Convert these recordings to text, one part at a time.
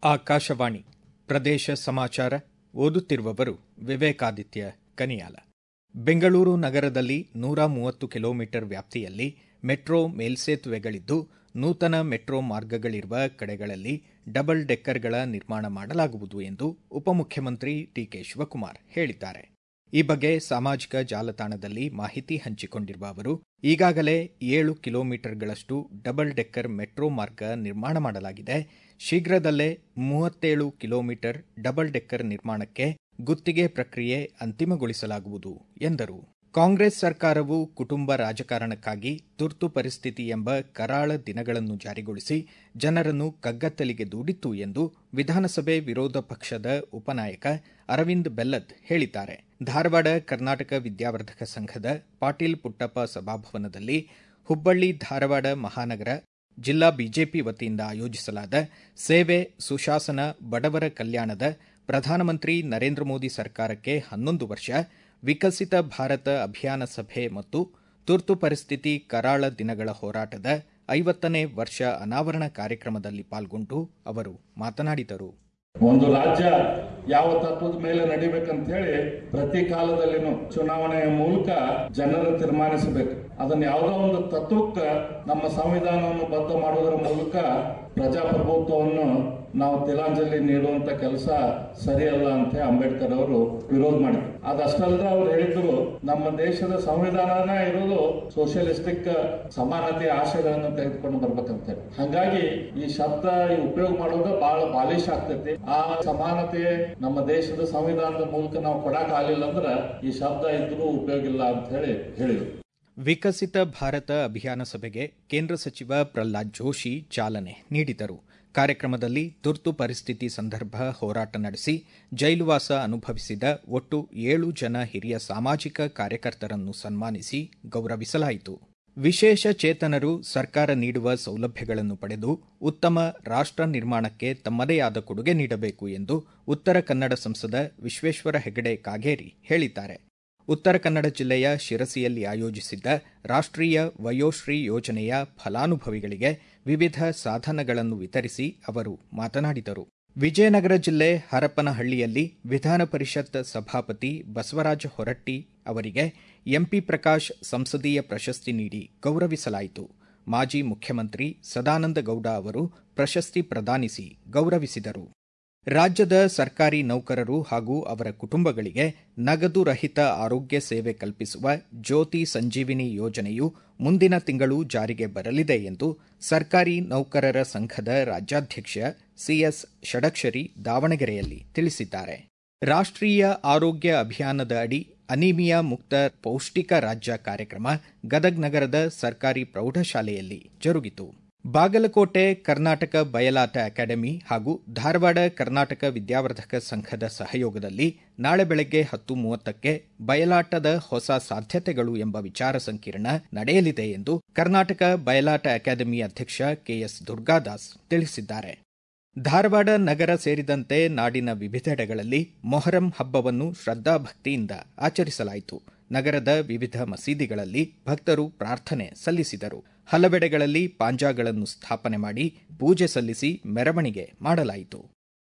ಆಕಾಶವಾಣಿ ಪ್ರದೇಶ ಸಮಾಚಾರ ಓದುತ್ತಿರುವವರು ವಿವೇಕಾದಿತ್ಯ ಕನಿಯಾಲ ಬೆಂಗಳೂರು ನಗರದಲ್ಲಿ ನೂರ ಮೂವತ್ತು ಕಿಲೋಮೀಟರ್ ವ್ಯಾಪ್ತಿಯಲ್ಲಿ ಮೆಟ್ರೋ ಮೇಲ್ಸೇತುವೆಗಳಿದ್ದು ನೂತನ ಮೆಟ್ರೋ ಮಾರ್ಗಗಳಿರುವ ಕಡೆಗಳಲ್ಲಿ ಡಬಲ್ ಡೆಕ್ಕರ್ಗಳ ನಿರ್ಮಾಣ ಮಾಡಲಾಗುವುದು ಎಂದು ಉಪಮುಖ್ಯಮಂತ್ರಿ ಡಿಕೆ ಶಿವಕುಮಾರ್ ಹೇಳಿದ್ದಾರೆ ಈ ಬಗ್ಗೆ ಸಾಮಾಜಿಕ ಜಾಲತಾಣದಲ್ಲಿ ಮಾಹಿತಿ ಹಂಚಿಕೊಂಡಿರುವ ಅವರು ಈಗಾಗಲೇ ಏಳು ಕಿಲೋಮೀಟರ್ಗಳಷ್ಟು ಡಬಲ್ ಡೆಕ್ಕರ್ ಮೆಟ್ರೋ ಮಾರ್ಗ ನಿರ್ಮಾಣ ಮಾಡಲಾಗಿದೆ ಶೀಘ್ರದಲ್ಲೇ ಮೂವತ್ತೇಳು ಕಿಲೋಮೀಟರ್ ಡಬಲ್ ಡೆಕ್ಕರ್ ನಿರ್ಮಾಣಕ್ಕೆ ಗುತ್ತಿಗೆ ಪ್ರಕ್ರಿಯೆ ಅಂತಿಮಗೊಳಿಸಲಾಗುವುದು ಎಂದರು ಕಾಂಗ್ರೆಸ್ ಸರ್ಕಾರವು ಕುಟುಂಬ ರಾಜಕಾರಣಕ್ಕಾಗಿ ತುರ್ತು ಪರಿಸ್ಥಿತಿ ಎಂಬ ಕರಾಳ ದಿನಗಳನ್ನು ಜಾರಿಗೊಳಿಸಿ ಜನರನ್ನು ಕಗ್ಗತ್ತಲಿಗೆ ದೂಡಿತ್ತು ಎಂದು ವಿಧಾನಸಭೆ ವಿರೋಧ ಪಕ್ಷದ ಉಪನಾಯಕ ಅರವಿಂದ್ ಬೆಲ್ಲದ್ ಹೇಳಿದ್ದಾರೆ ಧಾರವಾಡ ಕರ್ನಾಟಕ ವಿದ್ಯಾವರ್ಧಕ ಸಂಘದ ಪಾಟೀಲ್ ಪುಟ್ಟಪ್ಪ ಸಭಾಭವನದಲ್ಲಿ ಹುಬ್ಬಳ್ಳಿ ಧಾರವಾಡ ಮಹಾನಗರ ಜಿಲ್ಲಾ ಬಿಜೆಪಿ ವತಿಯಿಂದ ಆಯೋಜಿಸಲಾದ ಸೇವೆ ಸುಶಾಸನ ಬಡವರ ಕಲ್ಯಾಣದ ಪ್ರಧಾನಮಂತ್ರಿ ನರೇಂದ್ರ ಮೋದಿ ಸರ್ಕಾರಕ್ಕೆ ಹನ್ನೊಂದು ವರ್ಷ ವಿಕಸಿತ ಭಾರತ ಅಭಿಯಾನ ಸಭೆ ಮತ್ತು ತುರ್ತು ಪರಿಸ್ಥಿತಿ ಕರಾಳ ದಿನಗಳ ಹೋರಾಟದ ಐವತ್ತನೇ ವರ್ಷ ಅನಾವರಣ ಕಾರ್ಯಕ್ರಮದಲ್ಲಿ ಪಾಲ್ಗೊಂಡು ಅವರು ಮಾತನಾಡಿದರು ಒಂದು ರಾಜ್ಯ ಯಾವ ತತ್ವದ ಮೇಲೆ ನಡಿಬೇಕಂತ ಹೇಳಿ ಪ್ರತಿ ಕಾಲದಲ್ಲಿನೂ ಚುನಾವಣೆಯ ಮೂಲಕ ಜನರು ತೀರ್ಮಾನಿಸಬೇಕು ಅದನ್ನ ಯಾವುದೋ ಒಂದು ತತ್ವಕ್ಕೆ ನಮ್ಮ ಸಂವಿಧಾನವನ್ನು ಬದ್ಧ ಮಾಡುವುದರ ಮೂಲಕ ಪ್ರಜಾಪ್ರಭುತ್ವವನ್ನು ನಾವು ತಿಲಾಂಜಲಿ ನೀಡುವಂತ ಕೆಲಸ ಸರಿಯಲ್ಲ ಅಂತ ಅಂಬೇಡ್ಕರ್ ಅವರು ವಿರೋಧ ಮಾಡಿದ್ರು ಅದಷ್ಟಲ್ಲದೆ ಅವ್ರು ಹೇಳಿದ್ರು ನಮ್ಮ ದೇಶದ ಸಂವಿಧಾನನ ಇರೋದು ಸೋಷಿಯಲಿಸ್ಟಿಕ್ ಸಮಾನತೆಯ ಆಶಯಗಳನ್ನು ತೆಗೆದುಕೊಂಡು ಬರ್ಬೇಕಂತ ಹೇಳಿ ಹಂಗಾಗಿ ಈ ಶಬ್ದ ಈ ಉಪಯೋಗ ಮಾಡೋದು ಬಹಳ ಬಾಲಿಶ್ ಆಗ್ತೈತಿ ಆ ಸಮಾನತೆ ನಮ್ಮ ದೇಶದ ಸಂವಿಧಾನದ ಮೂಲಕ ನಾವು ಕೊಡಕ್ ಆಗ್ಲಿಲ್ಲ ಅಂದ್ರೆ ಈ ಶಬ್ದ ಇದ್ರೂ ಉಪಯೋಗ ಇಲ್ಲ ಅಂತ ಹೇಳಿ ಹೇಳಿದ್ರು ವಿಕಸಿತ ಭಾರತ ಅಭಿಯಾನ ಸಭೆಗೆ ಕೇಂದ್ರ ಸಚಿವ ಪ್ರಹ್ಲಾದ್ ಜೋಶಿ ಚಾಲನೆ ನೀಡಿದರು ಕಾರ್ಯಕ್ರಮದಲ್ಲಿ ತುರ್ತು ಪರಿಸ್ಥಿತಿ ಸಂದರ್ಭ ಹೋರಾಟ ನಡೆಸಿ ಜೈಲುವಾಸ ಅನುಭವಿಸಿದ ಒಟ್ಟು ಏಳು ಜನ ಹಿರಿಯ ಸಾಮಾಜಿಕ ಕಾರ್ಯಕರ್ತರನ್ನು ಸನ್ಮಾನಿಸಿ ಗೌರವಿಸಲಾಯಿತು ವಿಶೇಷ ಚೇತನರು ಸರ್ಕಾರ ನೀಡುವ ಸೌಲಭ್ಯಗಳನ್ನು ಪಡೆದು ಉತ್ತಮ ರಾಷ್ಟ ನಿರ್ಮಾಣಕ್ಕೆ ತಮ್ಮದೇ ಆದ ಕೊಡುಗೆ ನೀಡಬೇಕು ಎಂದು ಉತ್ತರ ಕನ್ನಡ ಸಂಸದ ವಿಶ್ವೇಶ್ವರ ಹೆಗಡೆ ಕಾಗೇರಿ ಹೇಳಿದ್ದಾರೆ ಉತ್ತರ ಕನ್ನಡ ಜಿಲ್ಲೆಯ ಶಿರಸಿಯಲ್ಲಿ ಆಯೋಜಿಸಿದ್ದ ರಾಷ್ಟ್ರೀಯ ವಯೋಶ್ರೀ ಯೋಜನೆಯ ಫಲಾನುಭವಿಗಳಿಗೆ ವಿವಿಧ ಸಾಧನಗಳನ್ನು ವಿತರಿಸಿ ಅವರು ಮಾತನಾಡಿದರು ವಿಜಯನಗರ ಜಿಲ್ಲೆ ಹರಪನಹಳ್ಳಿಯಲ್ಲಿ ವಿಧಾನ ಪರಿಷತ್ ಸಭಾಪತಿ ಬಸವರಾಜ ಹೊರಟ್ಟಿ ಅವರಿಗೆ ಎಂಪಿ ಪ್ರಕಾಶ್ ಸಂಸದೀಯ ಪ್ರಶಸ್ತಿ ನೀಡಿ ಗೌರವಿಸಲಾಯಿತು ಮಾಜಿ ಮುಖ್ಯಮಂತ್ರಿ ಸದಾನಂದ ಗೌಡ ಅವರು ಪ್ರಶಸ್ತಿ ಪ್ರದಾನಿಸಿ ಗೌರವಿಸಿದರು ರಾಜ್ಯದ ಸರ್ಕಾರಿ ನೌಕರರು ಹಾಗೂ ಅವರ ಕುಟುಂಬಗಳಿಗೆ ನಗದು ರಹಿತ ಆರೋಗ್ಯ ಸೇವೆ ಕಲ್ಪಿಸುವ ಜ್ಯೋತಿ ಸಂಜೀವಿನಿ ಯೋಜನೆಯು ಮುಂದಿನ ತಿಂಗಳು ಜಾರಿಗೆ ಬರಲಿದೆ ಎಂದು ಸರ್ಕಾರಿ ನೌಕರರ ಸಂಘದ ರಾಜ್ಯಾಧ್ಯಕ್ಷ ಸಿಎಸ್ ಷಡಕ್ಷರಿ ದಾವಣಗೆರೆಯಲ್ಲಿ ತಿಳಿಸಿದ್ದಾರೆ ರಾಷ್ಟ್ರೀಯ ಆರೋಗ್ಯ ಅಭಿಯಾನದ ಅಡಿ ಅನಿಮಿಯಾ ಮುಕ್ತ ಪೌಷ್ಟಿಕ ರಾಜ್ಯ ಕಾರ್ಯಕ್ರಮ ಗದಗ್ ನಗರದ ಸರ್ಕಾರಿ ಪ್ರೌಢಶಾಲೆಯಲ್ಲಿ ಜರುಗಿತು ಬಾಗಲಕೋಟೆ ಕರ್ನಾಟಕ ಬಯಲಾಟ ಅಕಾಡೆಮಿ ಹಾಗೂ ಧಾರವಾಡ ಕರ್ನಾಟಕ ವಿದ್ಯಾವರ್ಧಕ ಸಂಘದ ಸಹಯೋಗದಲ್ಲಿ ನಾಳೆ ಬೆಳಗ್ಗೆ ಹತ್ತು ಮೂವತ್ತಕ್ಕೆ ಬಯಲಾಟದ ಹೊಸ ಸಾಧ್ಯತೆಗಳು ಎಂಬ ವಿಚಾರ ಸಂಕಿರಣ ನಡೆಯಲಿದೆ ಎಂದು ಕರ್ನಾಟಕ ಬಯಲಾಟ ಅಕಾಡೆಮಿ ಅಧ್ಯಕ್ಷ ಕೆಎಸ್ ದುರ್ಗಾದಾಸ್ ತಿಳಿಸಿದ್ದಾರೆ ಧಾರವಾಡ ನಗರ ಸೇರಿದಂತೆ ನಾಡಿನ ವಿವಿಧೆಡೆಗಳಲ್ಲಿ ಮೊಹರಂ ಹಬ್ಬವನ್ನು ಶ್ರದ್ಧಾಭಕ್ತಿಯಿಂದ ಆಚರಿಸಲಾಯಿತು ನಗರದ ವಿವಿಧ ಮಸೀದಿಗಳಲ್ಲಿ ಭಕ್ತರು ಪ್ರಾರ್ಥನೆ ಸಲ್ಲಿಸಿದರು ಹಲವೆಡೆಗಳಲ್ಲಿ ಪಾಂಜಾಗಳನ್ನು ಸ್ಥಾಪನೆ ಮಾಡಿ ಪೂಜೆ ಸಲ್ಲಿಸಿ ಮೆರವಣಿಗೆ ಮಾಡಲಾಯಿತು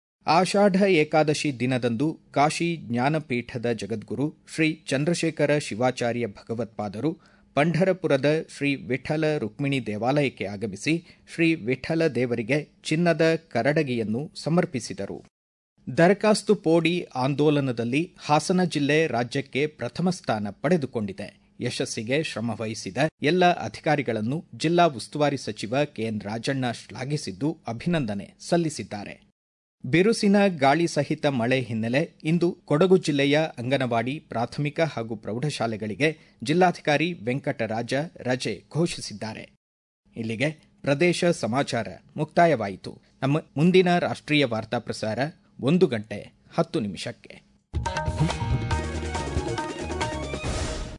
ಆಷಾಢ ಏಕಾದಶಿ ದಿನದಂದು ಕಾಶಿ ಜ್ಞಾನಪೀಠದ ಜಗದ್ಗುರು ಶ್ರೀ ಚಂದ್ರಶೇಖರ ಶಿವಾಚಾರ್ಯ ಭಗವತ್ಪಾದರು ಪಂಢರಪುರದ ಶ್ರೀ ವಿಠಲ ರುಕ್ಮಿಣಿ ದೇವಾಲಯಕ್ಕೆ ಆಗಮಿಸಿ ಶ್ರೀ ವಿಠಲ ದೇವರಿಗೆ ಚಿನ್ನದ ಕರಡಗಿಯನ್ನು ಸಮರ್ಪಿಸಿದರು ದರಖಾಸ್ತು ಪೋಡಿ ಆಂದೋಲನದಲ್ಲಿ ಹಾಸನ ಜಿಲ್ಲೆ ರಾಜ್ಯಕ್ಕೆ ಪ್ರಥಮ ಸ್ಥಾನ ಪಡೆದುಕೊಂಡಿದೆ ಯಶಸ್ಸಿಗೆ ಶ್ರಮವಹಿಸಿದ ಎಲ್ಲ ಅಧಿಕಾರಿಗಳನ್ನು ಜಿಲ್ಲಾ ಉಸ್ತುವಾರಿ ಸಚಿವ ಕೆಎನ್ ರಾಜಣ್ಣ ಶ್ಲಾಘಿಸಿದ್ದು ಅಭಿನಂದನೆ ಸಲ್ಲಿಸಿದ್ದಾರೆ ಬಿರುಸಿನ ಗಾಳಿ ಸಹಿತ ಮಳೆ ಹಿನ್ನೆಲೆ ಇಂದು ಕೊಡಗು ಜಿಲ್ಲೆಯ ಅಂಗನವಾಡಿ ಪ್ರಾಥಮಿಕ ಹಾಗೂ ಪ್ರೌಢಶಾಲೆಗಳಿಗೆ ಜಿಲ್ಲಾಧಿಕಾರಿ ವೆಂಕಟರಾಜ ರಜೆ ಘೋಷಿಸಿದ್ದಾರೆ ಇಲ್ಲಿಗೆ ಪ್ರದೇಶ ಸಮಾಚಾರ ಮುಕ್ತಾಯವಾಯಿತು ನಮ್ಮ ಮುಂದಿನ ರಾಷ್ಟ್ರೀಯ ವಾರ್ತಾ ಪ್ರಸಾರ ಒಂದು ಗಂಟೆ ಹತ್ತು ನಿಮಿಷಕ್ಕೆ